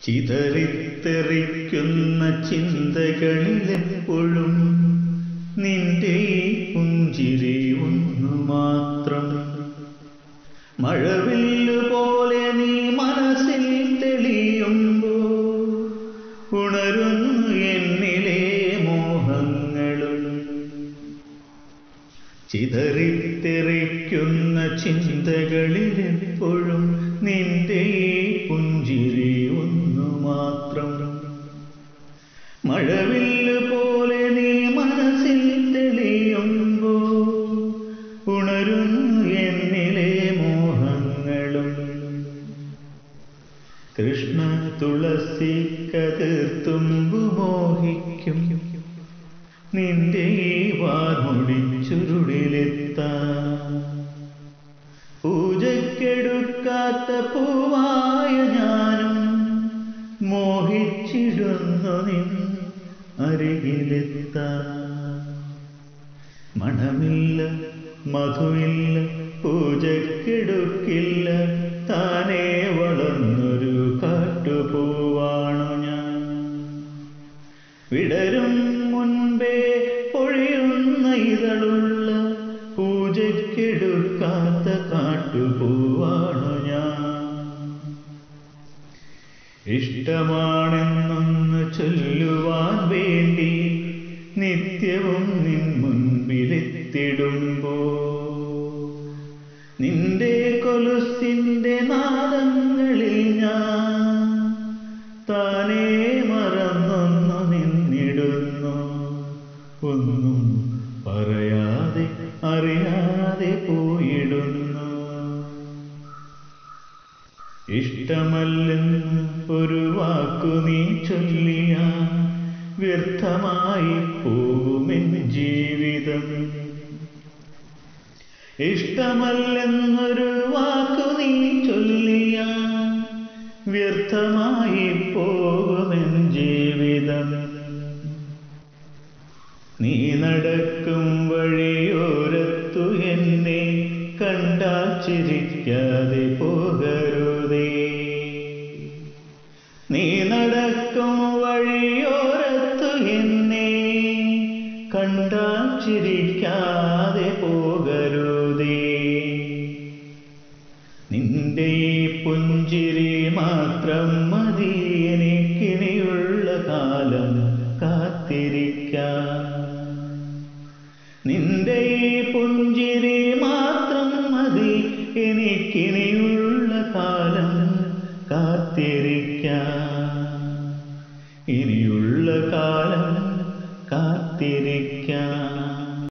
ചിതറിത്തെറിക്കുന്ന ചിന്തകളിലെപ്പോഴും നിന്റെ ഈ പുഞ്ചിരി ഒന്നു മാത്രം മഴവില്ലു പോലെ നീ മനസ്സിൽ തെളിയുമ്പോ ഉണരുന്നു എന്നിലെ മോഹങ്ങളും ചിതറിത്തെറിക്കുന്ന ചിന്തകളിലെപ്പോഴും നിന്റെ ഈ പുഞ്ചിരി ഒന്നു മാത്രം മഴവില്ല് പോലെ നീ മനസ്സിൽ തെളിയുമ്പോ ഉണരുന്നു എന്നിലെ മോഹങ്ങളും കൃഷ്ണ തുളസി കതിർത്തുമ്പു മോഹിക്കും നിന്റെ ഈ വാർമുടി ചുരുളിലെത്താ പൂജക്കെടുക്കാത്ത പൂവായ ഞാനും മോഹിച്ചിടുന്നു നിൻ അരികിലെത്താ മണമില്ല മധുവില്ല പൂജക്കെടുക്കില്ല താനേ വളർന്നൊരു കാട്ടുപൂവാണു ഞാൻ വിടരും മുൻപേ പൊഴിയുന്ന ഇതളുള്ള പൂജയ്ക്കെടുക്കാത്ത കാട്ടുപൂവാണു ഞാൻ ഇഷ്ടമാണെന്നൊന്ന് ചൊല്ലുവാൻ വേണ്ടി നിത്യവും നിൻ മുൻപിലെത്തിടുമ്പോ നിന്റെ കൊലുസിന്റെ നാദങ്ങളിൽ ഞാൻ താനേ മറന്നൊന്നു നിന്നിടുന്നു ഒന്നും പറയാതെ അറിയാതെ പോയിടുന്നു ഇഷ്ടമല്ലെന്ന് ഒരു വാക്കു നീ ചൊല്ലിയ വ്യർത്ഥമായി പോകുമെൻ ജീവിതം ഇഷ്ടമല്ലെന്നൊരു വാക്കു നീ ചൊല്ലിയ വ്യർത്ഥമായി പോകുമെൻ ജീവിതം നീ നടക്കും വഴിയോരത്തു എന്നെ കണ്ടാൽ ചിരിക്കാതെ പോകരുതേ നീ നടക്കും വഴിയോരത്തു എന്നെ കണ്ടാൽ ചിരിക്കാതെ പോകരുതേ നിന്റെ ഈ പുഞ്ചിരി മാത്രം മതി എനിക്കിനിയുള്ള കാലം കാത്തിരിക്കാൻ നിന്റെ ഈ പുഞ്ചിരി മാത്രം മതി എനിക്കിനിയുള്ള കാലം കാത്തിരിക്കാൻ ഇനിയുള്ള കാലം കാത്തിരിക്കാൻ